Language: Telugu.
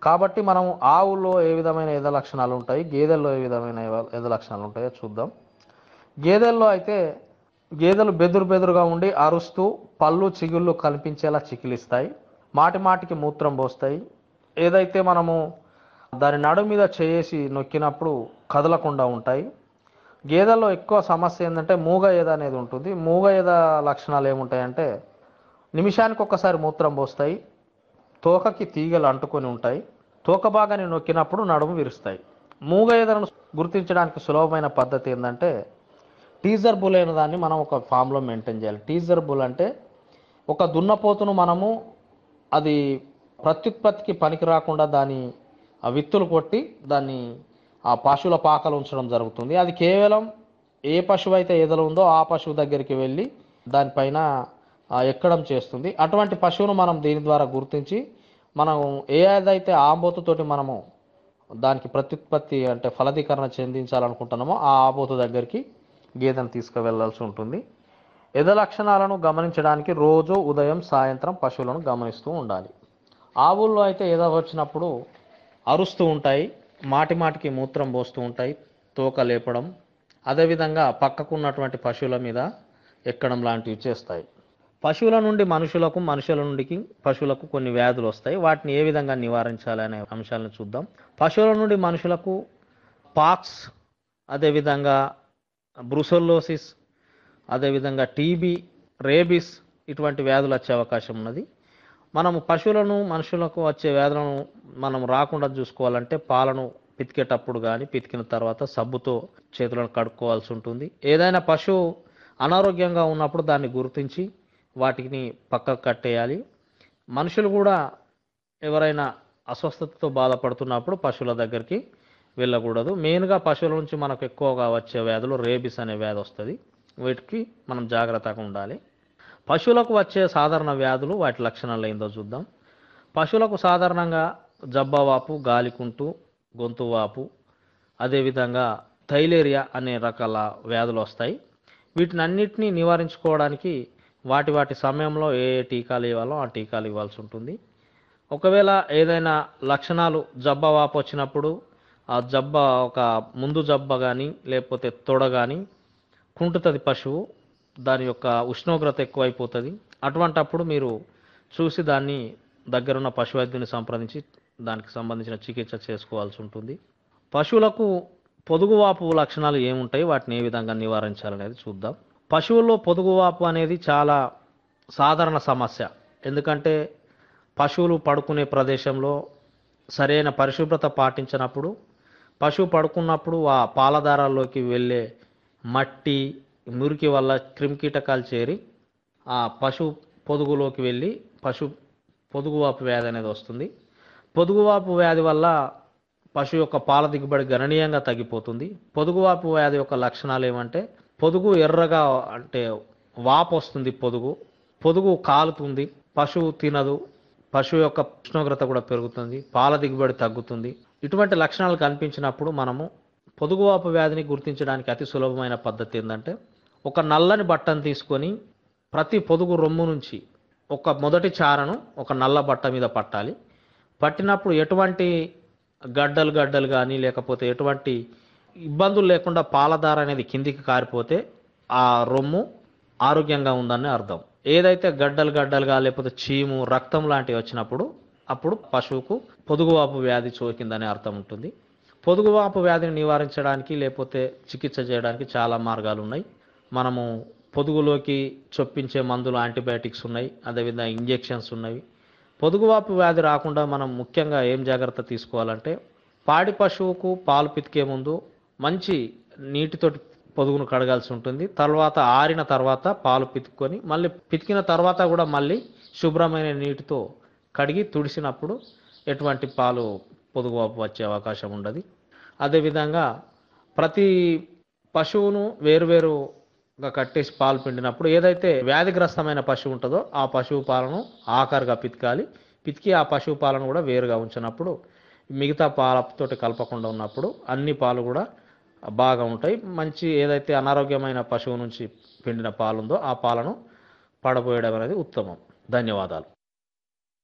కాబట్టి మనం ఆవుల్లో ఏ విధమైన ఎద లక్షణాలు ఉంటాయి గేదెల్లో ఏ విధమైన ఎవ- ఎద లక్షణాలు ఉంటాయో చూద్దాం గేదెల్లో అయితే గేదెలు బెదురు బెదురుగా ఉండి అరుస్తూ పళ్ళు చిగుళ్ళు కనిపించేలా చికిలిస్తాయి మాటి మాటికి మూత్రం పోస్తాయి ఏదైతే మనము దాని నడు మీద చేసి నొక్కినప్పుడు కదలకుండా ఉంటాయి గేదెల్లో ఎక్కువ సమస్య ఏంటంటే మూగ ఎద అనేది ఉంటుంది మూగ ఎద లక్షణాలు ఏముంటాయంటే నిమిషానికి ఒక్కసారి మూత్రం పోస్తాయి తోకకి తీగలు అంటుకొని ఉంటాయి తోక భాగాన్ని నొక్కినప్పుడు నడుము విరుస్తాయి మూగ ఎదలను గుర్తించడానికి సులభమైన పద్ధతి ఏంటంటే టీజర్ బుల్ అయిన దాన్ని మనం ఒక ఫామ్లో మెయింటైన్ చేయాలి టీజర్ బుల్ అంటే ఒక దున్నపోతును మనము అది ప్రత్యుత్పత్తికి పనికి రాకుండా దాని ఆ విత్తులు కొట్టి దాన్ని ఆ పశువుల పాకలు ఉంచడం జరుగుతుంది అది కేవలం ఏ పశువు అయితే ఎదలు ఉందో ఆ పశువు దగ్గరికి వెళ్ళి దానిపైన ఆ, ఎక్కడం చేస్తుంది అటువంటి పశువును మనం దీని ద్వారా గుర్తించి మనం ఏదైతే ఆంబోతుతోటి మనము దానికి ప్రత్యుత్పత్తి అంటే ఫలదీకరణ చెందించాలనుకుంటున్నామో ఆ ఆబోతు దగ్గరికి గేదెను తీసుకువెళ్ళాల్సి ఉంటుంది ఎద లక్షణాలను గమనించడానికి రోజు ఉదయం సాయంత్రం పశువులను గమనిస్తూ ఉండాలి ఆవుల్లో అయితే ఎద వచ్చినప్పుడు అరుస్తూ ఉంటాయి మాటి మాటికి మూత్రం పోస్తూ ఉంటాయి తోక లేపడం అదేవిధంగా పక్కకు ఉన్నటువంటి పశువుల మీద ఎక్కడం లాంటివి చేస్తాయి పశువుల నుండి మనుషులకు మనుషుల నుండికి పశువులకు కొన్ని వ్యాధులు వస్తాయి వాటిని ఏ విధంగా నివారించాలి అనే అంశాలను చూద్దాం పశువుల నుండి మనుషులకు పాక్స్ అదేవిధంగా బ్రుసెల్లోసిస్ అదేవిధంగా టీబీ రేబిస్ ఇటువంటి వ్యాధులు వచ్చే అవకాశం ఉన్నది మనము పశువులను మనుషులకు వచ్చే వ్యాధులను మనం రాకుండా చూసుకోవాలంటే పాలను పితికేటప్పుడు కానీ పితికిన తర్వాత సబ్బుతో చేతులను కడుక్కోవాల్సి ఉంటుంది ఏదైనా పశువు అనారోగ్యంగా ఉన్నప్పుడు దాన్ని గుర్తించి వాటిని పక్కకు కట్టేయాలి మనుషులు కూడా ఎవరైనా అస్వస్థతతో బాధపడుతున్నప్పుడు పశువుల దగ్గరికి వెళ్ళకూడదు మెయిన్గా పశువుల నుంచి మనకు ఎక్కువగా వచ్చే వ్యాధులు రేబిస్ అనే వ్యాధి వస్తుంది వీటికి మనం జాగ్రత్తగా ఉండాలి పశువులకు వచ్చే సాధారణ వ్యాధులు వాటి లక్షణాలు ఏందో చూద్దాం పశువులకు సాధారణంగా జబ్బవాపు గాలికుంటు గొంతు వాపు అదేవిధంగా థైలేరియా అనే రకాల వ్యాధులు వస్తాయి వీటిని అన్నిటినీ నివారించుకోవడానికి వాటి వాటి సమయంలో ఏ ఏ టీకాలు ఇవ్వాలో ఆ టీకాలు ఇవ్వాల్సి ఉంటుంది ఒకవేళ ఏదైనా లక్షణాలు జబ్బ వాపు వచ్చినప్పుడు ఆ జబ్బ ఒక ముందు జబ్బ కానీ లేకపోతే తొడ కానీ కుంటుతుంది పశువు దాని యొక్క ఉష్ణోగ్రత ఎక్కువైపోతుంది అటువంటప్పుడు మీరు చూసి దాన్ని దగ్గరున్న పశు వైద్యుని సంప్రదించి దానికి సంబంధించిన చికిత్స చేసుకోవాల్సి ఉంటుంది పశువులకు పొదుగువాపు లక్షణాలు ఏముంటాయి వాటిని ఏ విధంగా నివారించాలనేది చూద్దాం పశువుల్లో పొదుగువాపు అనేది చాలా సాధారణ సమస్య ఎందుకంటే పశువులు పడుకునే ప్రదేశంలో సరైన పరిశుభ్రత పాటించినప్పుడు పశువు పడుకున్నప్పుడు ఆ పాలదారాల్లోకి వెళ్ళే మట్టి మురికి వల్ల క్రిమికీటకాలు చేరి ఆ పశువు పొదుగులోకి వెళ్ళి పశు పొదుగువాపు వ్యాధి అనేది వస్తుంది పొదుగువాపు వ్యాధి వల్ల పశువు యొక్క పాల దిగుబడి గణనీయంగా తగ్గిపోతుంది పొదుగువాపు వ్యాధి యొక్క లక్షణాలు ఏమంటే పొదుగు ఎర్రగా అంటే వాపు వస్తుంది పొదుగు పొదుగు కాలుతుంది పశువు తినదు పశువు యొక్క ఉష్ణోగ్రత కూడా పెరుగుతుంది పాల దిగుబడి తగ్గుతుంది ఇటువంటి లక్షణాలు కనిపించినప్పుడు మనము పొదుగువాపు వ్యాధిని గుర్తించడానికి అతి సులభమైన పద్ధతి ఏంటంటే ఒక నల్లని బట్టను తీసుకొని ప్రతి పొదుగు రొమ్ము నుంచి ఒక మొదటి చారను ఒక నల్ల బట్ట మీద పట్టాలి పట్టినప్పుడు ఎటువంటి గడ్డలు గడ్డలు కానీ లేకపోతే ఎటువంటి ఇబ్బందులు లేకుండా పాలధార అనేది కిందికి కారిపోతే ఆ రొమ్ము ఆరోగ్యంగా ఉందని అర్థం ఏదైతే గడ్డలు గడ్డలుగా లేకపోతే చీము రక్తం లాంటివి వచ్చినప్పుడు అప్పుడు పశువుకు పొదుగువాపు వ్యాధి సోకిందని అర్థం ఉంటుంది పొదుగువాపు వ్యాధిని నివారించడానికి లేకపోతే చికిత్స చేయడానికి చాలా మార్గాలు ఉన్నాయి మనము పొదుగులోకి చొప్పించే మందులు యాంటీబయాటిక్స్ ఉన్నాయి అదేవిధంగా ఇంజెక్షన్స్ ఉన్నాయి పొదుగువాపు వ్యాధి రాకుండా మనం ముఖ్యంగా ఏం జాగ్రత్త తీసుకోవాలంటే పాడి పశువుకు పాలు పితికే ముందు మంచి నీటితోటి పొదుగును కడగాల్సి ఉంటుంది తర్వాత ఆరిన తర్వాత పాలు పితుక్కొని మళ్ళీ పితికిన తర్వాత కూడా మళ్ళీ శుభ్రమైన నీటితో కడిగి తుడిసినప్పుడు ఎటువంటి పాలు పొదుగువాపు వచ్చే అవకాశం ఉండదు అదేవిధంగా ప్రతి పశువును వేరువేరుగా కట్టేసి పాలు పిండినప్పుడు ఏదైతే వ్యాధిగ్రస్తమైన పశువు ఉంటుందో ఆ పశువు పాలను ఆఖరుగా పితకాలి పితికి ఆ పశువు పాలను కూడా వేరుగా ఉంచినప్పుడు మిగతా పాలతోటి కలపకుండా ఉన్నప్పుడు అన్ని పాలు కూడా బాగా ఉంటాయి మంచి ఏదైతే అనారోగ్యమైన పశువు నుంచి పిండిన పాలు ఉందో ఆ పాలను పడబోయడం అనేది ఉత్తమం ధన్యవాదాలు